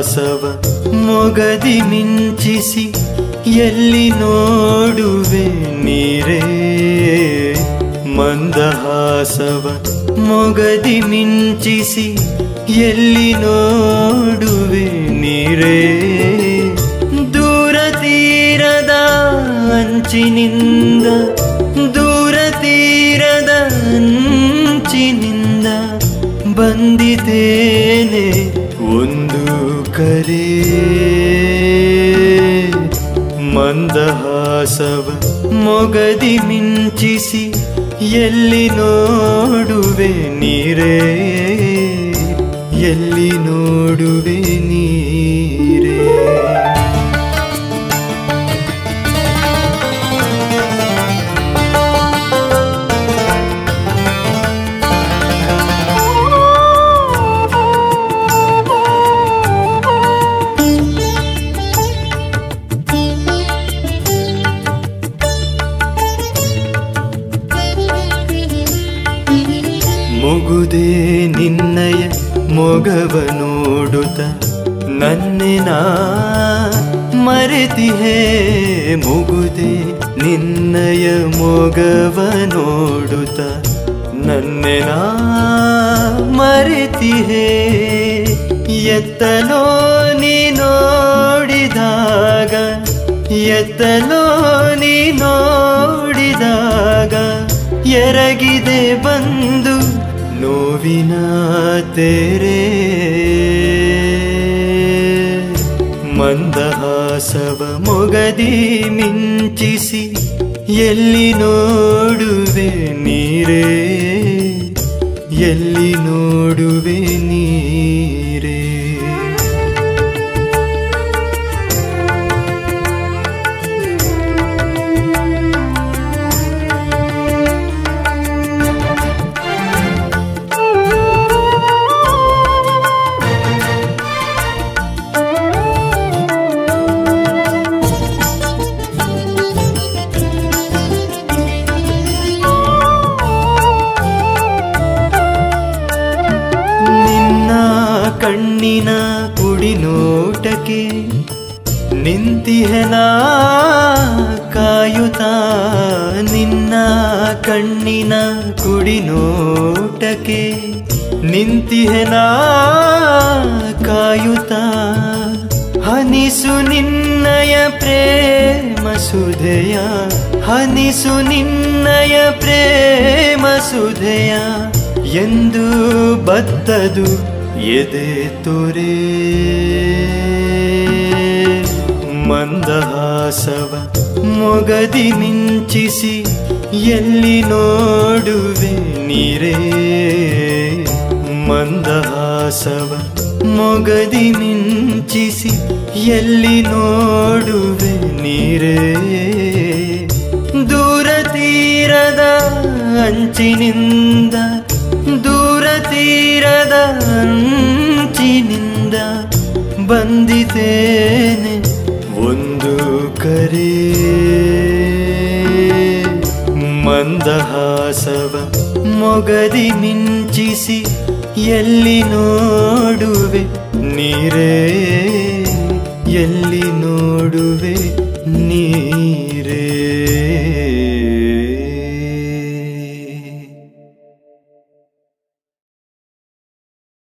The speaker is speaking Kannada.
ಮಂದಹಾಸವ ಮೊಗದಿ ಮಿಂಚಿಸಿ ಎಲ್ಲಿ ನೋಡುವೆ ನೀರೇ ಮಂದಹಾಸವ ಮೊಗದಿ ಮಿಂಚಿಸಿ ಎಲ್ಲಿ ನೋಡುವೆ ನೀರೇ ದೂರ ತೀರದ ಅಂಚಿನಿಂದ ದೂರ ತೀರದ ಅಂಚಿನಿಂದ ಬಂದಿದ್ದೇನೆ ಒಂದು ಕರೆ ಮಂದಹಾಸವ ಮೊಗದಿ ಮಿಂಚಿಸಿ ಎಲ್ಲಿ ನೋಡುವೆ ನೀರೇ ಎಲ್ಲಿ ನೋಡುವೆ ನೀರೇ ಮುಗುದೇ ನಿನ್ನಯ ಮೊಗವ ನೋಡುತ್ತ ನನ್ನೆನ ಮರೆತಿಹೇ ಮುಗುದೇ ನಿನ್ನಯ ಮೊಗವ ನೋಡುತ್ತ ನನ್ನೆನ ಮರೆತಿಹೇ ಎತ್ತಲೋ ನೀ ನೋಡಿದಾಗ ಎತ್ತಲೋ ನೀ ನೋಡಿದಾಗ ಎರಗಿದೆ ಬಂದು ನೋವಿನ ತೆರೆ ಮಂದಹಾಸವ ಮೊಗದಿ ಮಿಂಚಿಸಿ ಎಲ್ಲಿ ನೋಡುವೆ ನೀರೇ ಎಲ್ಲಿ ನೋಡುವೆ ನೀರೇ ನಿನ್ನ ಕಣ್ಣಿನ ಕುಡಿ ನೋಟಕ್ಕೆ ನಿಂತಿಹೆನ ಕಾಯುತ್ತ ನಿನ್ನ ಕಣ್ಣಿನ ಕುಡಿ ನೋಟಕ್ಕೆ ನಿಂತಿಹೆನ ಕಾಯುತ್ತ ಹನಿಸು ನಿನ್ನಯ ಪ್ರೇಮ ಸುಧೆಯ ಹನಿಸು ನಿನ್ನಯ ಪ್ರೇಮ ಸುಧೆಯ ಎಂದು ಬತ್ತದು ಎದೆ ತೊರೆ ಮಂದಹಾಸವ ಮೊಗದಿ ಮಿಂಚಿಸಿ ಎಲ್ಲಿ ನೋಡುವೆ ನೀರೇ ಮಂದಹಾಸವ ಮೊಗದಿ ಮಿಂಚಿಸಿ ಎಲ್ಲಿ ನೋಡುವೆ ನೀರೇ ದೂರ ತೀರದ ಅಂಚಿನಿಂದ ದೂರ ತೀರದ ಅಂಚಿನಿಂದ ಬಂದಿದ್ದೇನೆ ಒಂದು ಕರೆ ಮಂದಹಾಸವ ಮೊಗದಿ ಮಿಂಚಿಸಿ ಎಲ್ಲಿ ನೋಡುವೆ ನೀರೇ ಎಲ್ಲಿ ನೋಡುವೆ